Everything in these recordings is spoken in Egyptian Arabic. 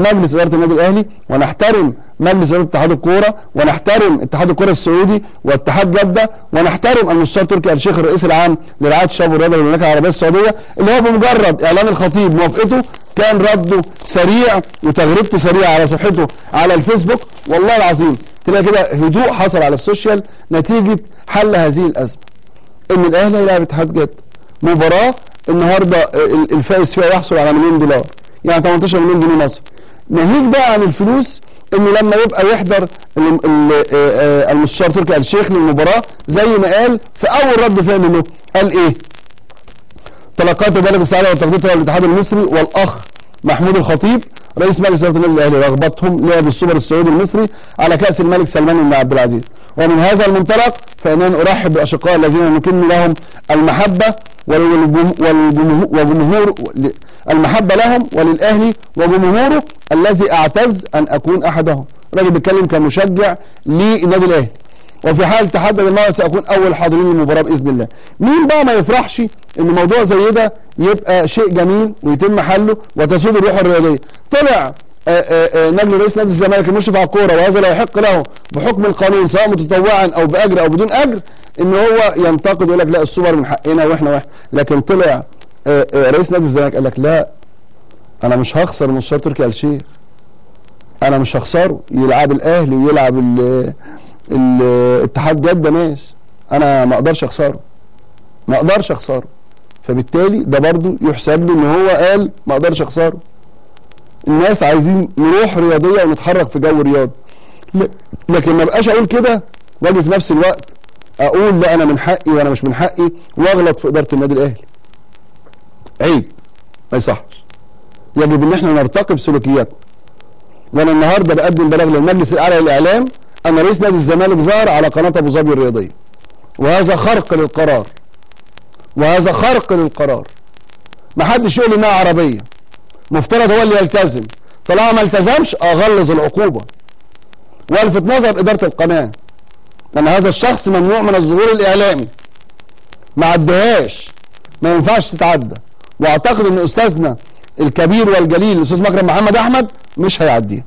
مجلس اداره النادي الاهلي ونحترم مجلس اداره اتحاد الكوره ونحترم اتحاد الكوره السعودي واتحاد جده ونحترم المستشار تركي آل الشيخ الرئيس العام لرعايه الشباب والرياضه بالمملكه العربيه السعوديه اللي هو بمجرد اعلان الخطيب موافقته كان رده سريع وتغريدته سريعه على صفحته على الفيسبوك والله العظيم تلاقي كده هدوء حصل على السوشيال نتيجه حل هذه الازمه ان الاهلي هيلاعب اتحاد جده مباراه النهارده ال- الفائز فيها يحصل على مليون دولار يعني 18 مليون جنيه مصري ناهيك بقى عن الفلوس انه لما يبقى يحضر ال- ال- آه، آه، المستشار تركي آل الشيخ للمباراه زي ما قال في اول رد فعل له قال ايه؟ تلقيت بلد السعاده والتقدير الاتحاد المصري والاخ محمود الخطيب رئيس مجلس اداره النادي الاهلي رغبتهم لعب السوبر السعودي المصري على كاس الملك سلمان بن عبد العزيز ومن هذا المنطلق فانني ارحب بالاشقاء الذين نكن لهم المحبه والجم- والجمهور وجمهور المحبه لهم وللاهلي وجمهوره الذي اعتز ان اكون احدهم راجل بيتكلم كمشجع للنادي الاهلي وفي حال تحدد الموعد ساكون اول حاضرين المباراه باذن الله. مين بقى ما يفرحش ان موضوع زي ده يبقى شيء جميل ويتم حله وتسود الروح الرياضيه. طلع آه، آه، آه، نجم رئيس نادي الزمالك المشرف على الكوره وهذا لا يحق له بحكم القانون سواء متطوعا او باجر او بدون اجر ان هو ينتقد ويقول لك لا السوبر من حقنا واحنا واحنا لكن طلع آه، آه، رئيس نادي الزمالك قال لك لا انا مش هخسر المستشار تركي آل الشيخ انا مش هخسره يلعب الاهلي ويلعب ال- ال- اتحاد جده ماشي انا ما اقدرش اخسره ما اقدرش اخسره فبالتالي ده برضو يحسب له ان هو قال ما اقدرش اخسره الناس عايزين نروح رياضيه ونتحرك في جو رياضي ل- لكن ما بقاش اقول كده واجي في نفس الوقت اقول لا انا من حقي وانا مش من حقي واغلط في اداره النادي الاهلي عيب ما يصحش يجب ان احنا نرتقب سلوكياتنا وانا النهارده بقدم بلاغ للمجلس الاعلى للاعلام ان رئيس نادي الزمالك ظهر على قناه ابو ظبي الرياضيه وهذا خرق للقرار وهذا خرق للقرار ما حدش يقول انها عربيه مفترض هو اللي يلتزم طالما ما التزمش اغلظ العقوبه والفت نظر اداره القناه ان هذا الشخص ممنوع من الظهور الاعلامي ما عدهاش ما ينفعش تتعدى واعتقد ان استاذنا الكبير والجليل الاستاذ مكرم محمد احمد مش هيعديها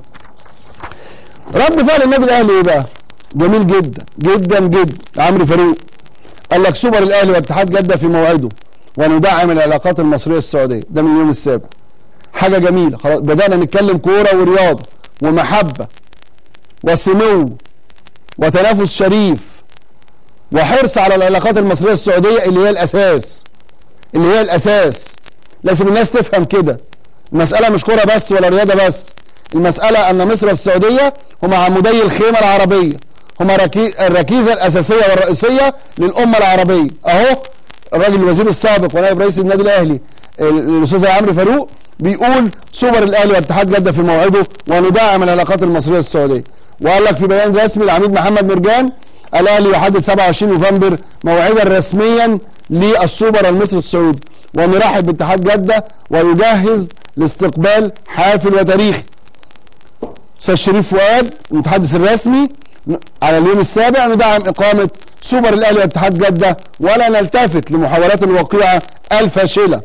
رد فعل النادي الاهلي ايه بقى جميل جدا جدا جدا عمرو فاروق قال لك سوبر الاهلي واتحاد جده في موعده وندعم العلاقات المصريه السعوديه ده من اليوم السابع حاجه جميله خلاص بدانا نتكلم كوره ورياضه ومحبه وسمو وتنافس شريف وحرص على العلاقات المصريه السعوديه اللي هي الاساس اللي هي الاساس لازم الناس تفهم كده المساله مش كوره بس ولا رياضه بس المساله ان مصر والسعوديه هما عمودي الخيمه العربيه هما ركي... الركيزه الاساسيه والرئيسيه للامه العربيه اهو الراجل الوزير السابق ونائب رئيس النادي الاهلي ال- الاستاذ عمرو فاروق بيقول سوبر الاهلي واتحاد جده في موعده وندعم العلاقات المصريه السعوديه وقال لك في بيان رسمي العميد محمد مرجان الاهلي يحدد 27 نوفمبر موعدا رسميا للسوبر المصري السعودي ونرحب باتحاد جده ويجهز لاستقبال حافل وتاريخي استاذ شريف فؤاد المتحدث الرسمي ن- على اليوم السابع ندعم اقامه سوبر الاهلي واتحاد جده ولا نلتفت لمحاولات الوقيعه الفاشله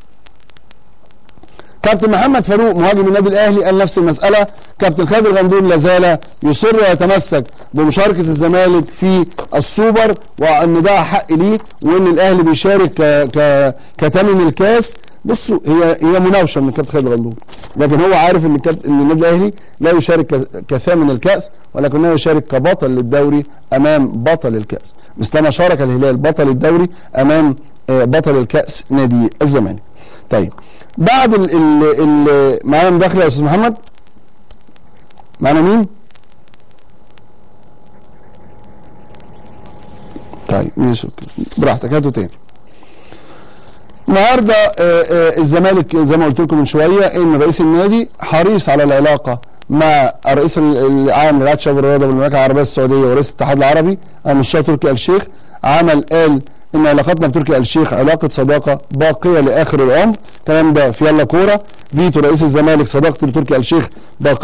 كابتن محمد فاروق مهاجم النادي الاهلي قال نفس المساله كابتن خالد الغندور لا زال يصر ويتمسك بمشاركه الزمالك في السوبر وان ده حق ليه وان الاهلي بيشارك ك... ك... كتمن الكاس بصوا هي هي مناوشه من كابتن خالد الغندور لكن هو عارف ان كابتن ان النادي الاهلي لا يشارك ك... كثامن الكاس ولكنه يشارك كبطل للدوري امام بطل الكاس مثلما شارك الهلال بطل الدوري امام آه، بطل الكاس نادي الزمالك طيب بعد ال ال ال معانا مداخله يا استاذ محمد معانا مين طيب ماشي أوكي. براحتك هاتوا تاني النهارده آه، آه، الزمالك زي ما قلت لكم من شويه ان رئيس النادي حريص على العلاقه مع الرئيس العام لرعايه الشباب والرياضه بالمملكه العربيه السعوديه ورئيس الاتحاد العربي المستشار تركي آل الشيخ عمل قال ان علاقتنا بتركي آل الشيخ علاقه صداقه باقيه لاخر العمر الكلام ده في يلا كوره فيتو رئيس الزمالك صداقتي لتركي آل الشيخ باقيه